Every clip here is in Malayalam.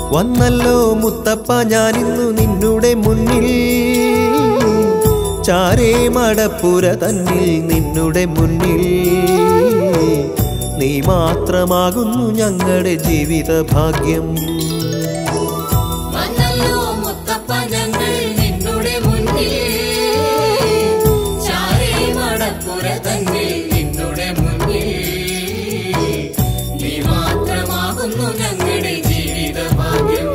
വന്നല്ലോ മുത്തപ്പ ഞാനിന്നു നിന്നുടെ മുന്നിൽ ചാരേ മടപ്പുര തന്നിൽ നിന്നുടെ മുന്നിൽ നീ മാത്രമാകുന്നു ഞങ്ങളുടെ ജീവിത ഭാഗ്യം വന്നല്ലോ മുത്തപ്പ ഞങ്ങൾ നിന്നുടെ മുന്നിൽ ചാരേ മടപ്പുര തന്നിൽ നിന്നുടെ മുന്നിൽ നീ മാത്രമാകുന്നു ഞങ്ങളുടെ ജീവിത ഭാഗ്യം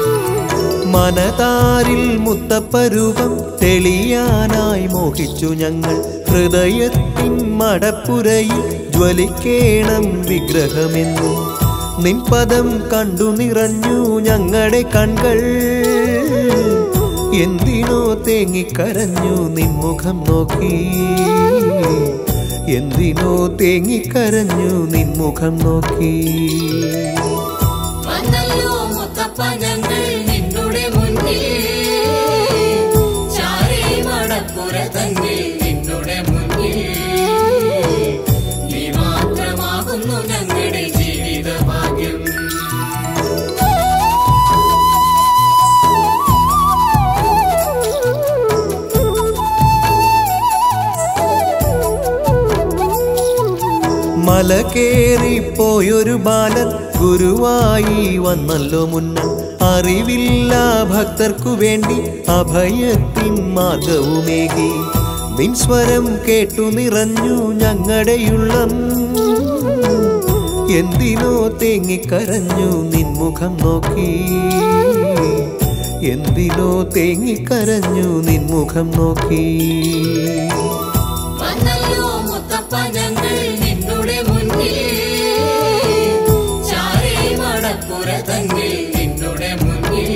മനതാരിൽ മുത്തപ്പരൂപം തെളിയാനായി മോഹിച്ചു ഞങ്ങൾ ഹൃദയത്തിൻ മടപ്പുരയിൽ ജ്വലിക്കേണം വിഗ്രഹമെന്നും നിൻപദം കണ്ടു നിറഞ്ഞു ഞങ്ങളുടെ കൺകൾ എന്തിനോ തേങ്ങിക്കരഞ്ഞു നിൻമുഖം നോക്കി എന്തിനോ തേങ്ങിക്കരഞ്ഞു നിൻമുഖം നോക്കി വന്നല്ലോ മുത്തപ്പ ഞങ്ങൾ നിന്നുടെ മുന്നിൽ ചാരേ മടപ്പുര തന്നിൽ നിന്നുടെ മുന്നിൽ നീ മാത്രമാകുന്നു ഞങ്ങളുടെ ജീവിത ഭാഗ്യം മല കേറിപ്പോയൊരു ബാലൻ ഗുരുവായി വന്നല്ലോ മുന്നം അറിവില്ല ഭക്തർക്കു വേണ്ടി അഭയത്തിൻ മാർഗവുമേകി നിൻ സ്വരം കേട്ടു നിറഞ്ഞു ഞങ്ങളുടെയുള്ളം എന്തിനോ തേങ്ങിക്കരഞ്ഞു നിൻമുഖം നോക്കി എന്തിനോ തേങ്ങിക്കരഞ്ഞു നിൻമുഖം നോക്കി വന്നല്ലോ മുത്തപ്പ ഞങ്ങൾ നിന്നുടെ മുന്നിൽ ചാരേ മടപ്പുര തന്നിൽ നിന്നുടെ മുന്നിൽ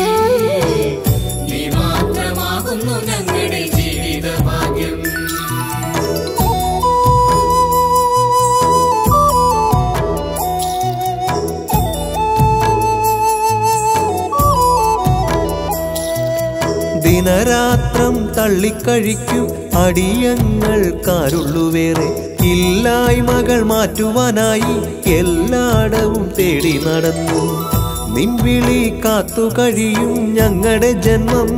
നീ മാത്രമാകുന്നു ഞങ്ങളുടെ ജീവിത ഭാഗ്യം ദിനരാത്രം തള്ളിക്കഴിക്കും അടിയങ്ങൾക്കാരുള്ളു വേറെ ഇല്ലായ്മകൾ മാറ്റുവാനായി എല്ലായിടവും തേടി നടന്നു നിൻവിളി കാത്തു കഴിയും ഞങ്ങളുടെ ജന്മം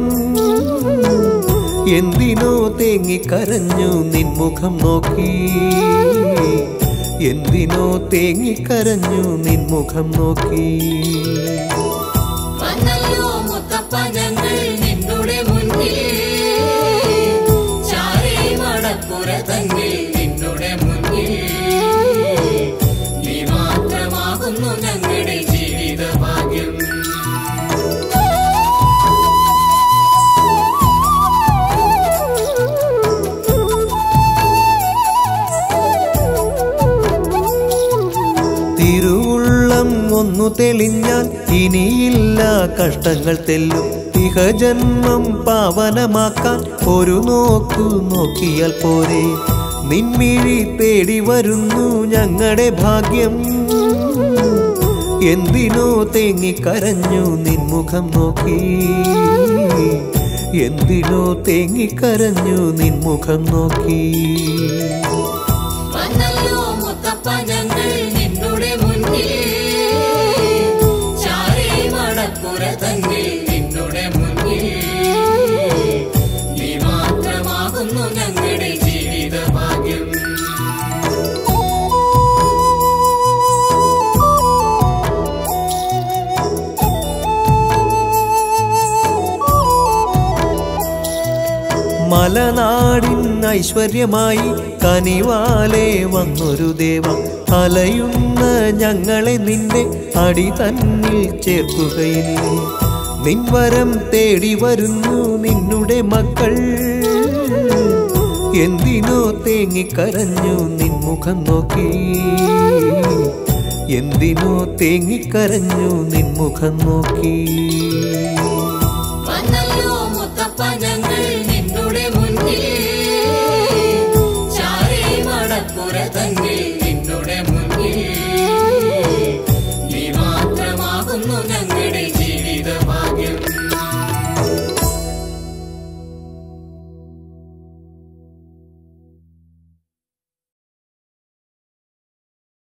എന്തിനോ തേങ്ങിക്കരഞ്ഞു നിൻമുഖം നോക്കി എന്തിനോ തേങ്ങിക്കരഞ്ഞു നിൻമുഖം നോക്കി വന്നല്ലോ മുത്തപ്പ ഞങ്ങൾ നിന്നുടെ മുന്നിൽ ചാരേ മടപ്പുര തന്നിൽ നിന്നുടെ മുന്നിൽ നീ മാത്രമാകുന്നു ഞങ്ങളുടെ ജീവിത ഭാഗ്യം തിരുവുള്ളം ഒന്നു തെളിഞ്ഞാൽ ഇനിയില്ല കഷ്ടങ്ങൾ തെല്ലും ഇഹജന്മം പാവനമാക്കാൻ ഒരു നോക്കു നോക്കിയാൽ പോരെ നിൻമിഴി തേടി വരുന്നു ഞങ്ങളുടെ ഭാഗ്യം എന്തിനോ തേങ്ങിക്കരഞ്ഞു നിൻമുഖം നോക്കി എന്തിനോ തേങ്ങിക്കരഞ്ഞു നിൻമുഖം നോക്കി വന്നല്ലോ മുത്തപ്പ ഞങ്ങൾ നിന്നുടെ മുന്നിൽ ചാരേ മടപ്പുര തന്നിൽ നിന്നുടെ മുന്നിൽ നീ മാത്രമാകുന്നു ഞങ്ങളുടെ ജീവിത ഭാഗ്യം മലനാടിൻ ഐശ്വര്യമായി കനിവാലെ വന്നൊരു ദേവ അലയുന്ന ഞങ്ങളെ നിന്റെ അടി തന്നിൽ ചേർക്കുകയില്ലേ നിൻവരം തേടി വരുന്നു നിന്നുടെ മക്കൾ എന്തിനോ തേങ്ങിക്കരഞ്ഞു നിൻമുഖം നോക്കി എന്തിനോ തേങ്ങിക്കരഞ്ഞു നിൻമുഖം നോക്കി വന്നല്ലോ മുത്തപ്പ ഞങ്ങൾ നിന്നുടെ മുന്നിൽ ചാരേ മടപ്പുര തന്നിൽ നിന്നുടെ മുന്നിൽ നീ മാത്രമാകുന്നു ഞങ്ങൾ